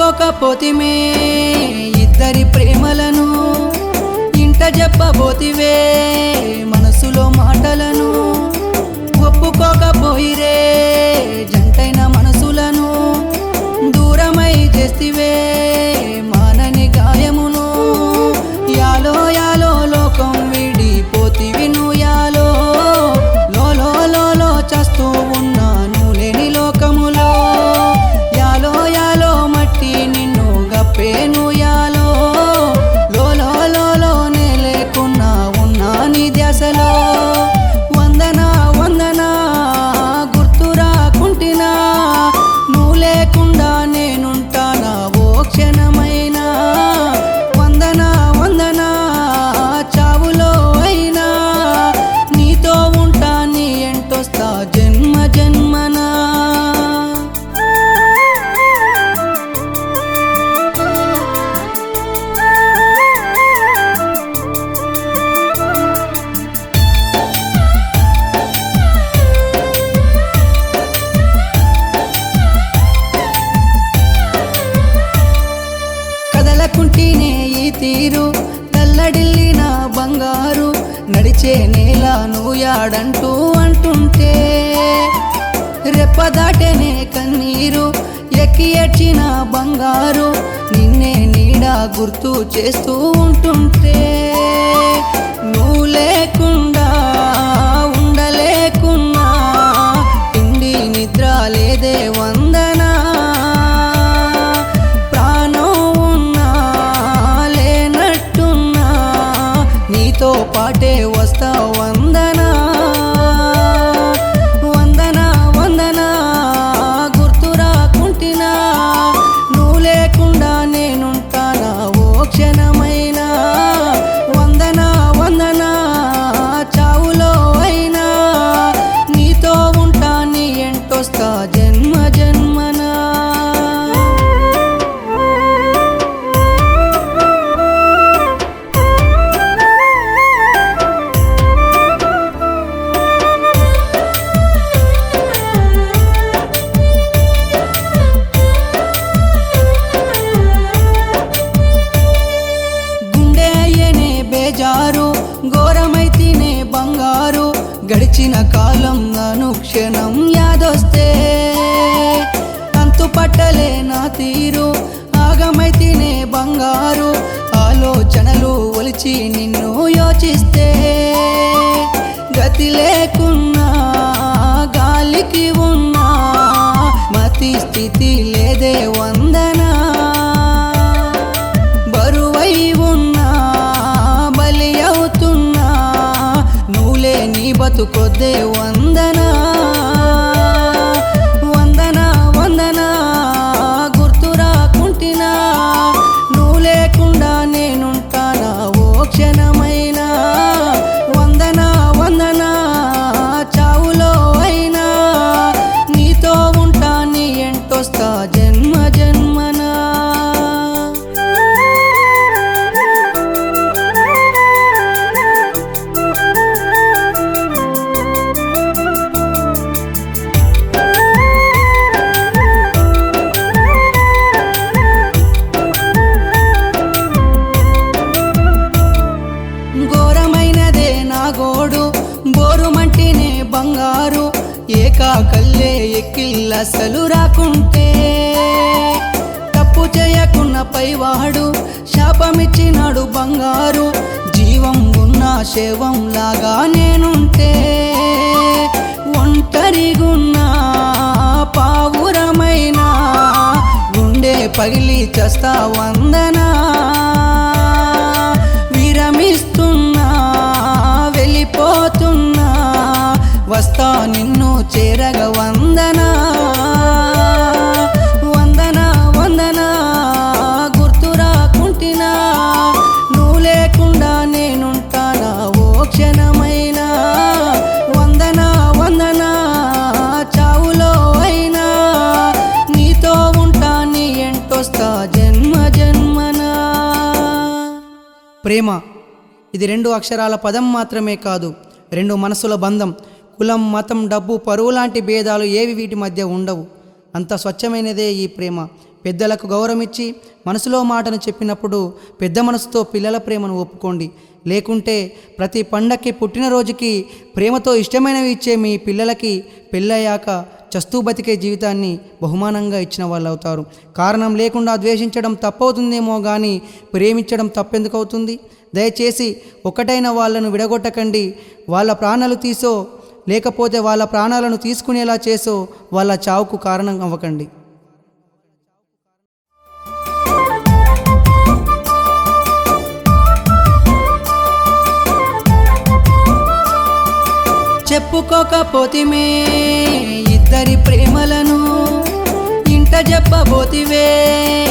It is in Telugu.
చెప్పుకోకపోతిమే ఇద్దరి ప్రేమలను ఇంట చెప్పబోతివే మనసులో మాటలను ఒప్పుకోకపోయిరే జంటైన మనసులను దూరమై చేస్తివే మానని గాయమును యాలో యాలో లోకం విడిపోతివి నువ్వు యాలో లోలో లోలో చేస్తూ ఉన్నాను లేని లోకములో యాలో యాలో మట్టి నిన్ను గప్పేను యాలో లోలో లోలో నే లేకున్నా ఉన్నా నీ ధ్యాసలో వందనా వందనా గుర్తు రాకుంటినా నువ్వు లేకుండా నేనుంటానా ఓ క్షణమైనా వందనా వందనా చావులో అయినా నీతో ఉంటా నీ ఎంటొస్తా జన్మ జన్మనా కదలకుంటేనే ఈ తీరు తల్లడిల్లిన బంగారు నడిచే నేల నువ్యాడంటూ అంటుంటే రెప్పదాటేనే కన్నీరు ఎక్కి ఏడ్చిన బంగారు నిన్నే నీడ గుర్తు చేస్తూ ఉంటుంటే నువ్వు లేకుండా ఉండలేకున్నా తిండి నిద్ర లేదే వందనా ప్రాణం ఉన్నా లేనట్టున్నా నీతో పాటే వస్తా వందనా వందనా వందనా గుర్తు రాకుంటినా నువ్వు లేకుండా నేనుంటానా ఓ క్షణమైనా వందనా వందనా చావులో అయినా నీతో ఉంటా నీ ఎంటొస్తా జన్మ జన్మనా గుండె అయ్యనే బేజారు ఘోరమైతేనే బంగారు గడిచిన కాలం అనుక్షణం యాదొస్తే అంతు పట్టలే నా తీరు ఆగమైతేనే బంగారు ఆలోచనలు ఒలిచి నిన్ను యోచిస్తే గతి లేకున్నా గాలికి ఉన్నా మతి స్థితి లేదే వందనా బరువై ఉన్నా బలి అవుతున్నా నువ్వులే నీ బతుకొద్దే వందనా వందనా వందనా గుర్తు రాకుంటినా నువ్వు లేకుండా నేనుంటానా ఓ క్షణమైనా వందనా వందనా చావులో అయినా నీతో ఉంటా నీ ఎంటొస్తా జన్మ జన్మనా ఘోరమైనదే నా గోడు బోరుమంటినే బంగారు ఏకా కల్లే ఎక్కిల్లసలు రాకుంటే తప్పు చేయకున్న పైవాడు శాపమిచ్చినాడు బంగారు జీవం ఉన్న శవం లాగా నేనుంటే ఒంటరిగున్నా పావురమైనా గుండె పగిలి చస్తా వందనా విరమిస్తున్నా వెళ్ళిపోతున్నా వస్తా నిన్ను చేరగ వందనా వందనా వందనా గుర్తు రాకుంటినా నువ్వు లేకుండా నేనుంటానా ఓ క్షణమైనా వందనా వందనా చావులో అయినా నీతో ఉంటా నీ ఎంటొస్తా జన్మ జన్మనా ప్రేమ ఇది రెండు అక్షరాల పదం మాత్రమే కాదు రెండు మనసుల బంధం కులం మతం డబ్బు పరువు లాంటి భేదాలు ఏవి వీటి మధ్య ఉండవు అంత స్వచ్ఛమైనదే ఈ ప్రేమ పెద్దలకు గౌరవం ఇచ్చి మనసులో మాటను చెప్పినప్పుడు పెద్ద మనసుతో పిల్లల ప్రేమను ఒప్పుకోండి లేకుంటే ప్రతి పండక్కి పుట్టినరోజుకి ప్రేమతో ఇష్టమైనవి ఇచ్చే మీ పిల్లలకి పెళ్ళయ్యాక చస్తూ బతికే జీవితాన్ని బహుమానంగా ఇచ్చిన వాళ్ళు అవుతారు కారణం లేకుండా ద్వేషించడం తప్పవుతుందేమో కానీ ప్రేమించడం తప్పెందుకు అవుతుంది దయచేసి ఒకటైన వాళ్ళను విడగొట్టకండి వాళ్ళ ప్రాణాలు తీసో లేకపోతే వాళ్ళ ప్రాణాలను తీసుకునేలా చేసో వాళ్ళ చావుకు కారణం అవ్వకండి చెప్పుకోకపోతిమే ఇద్దరి ప్రేమలను ఇంట చెప్పబోతివే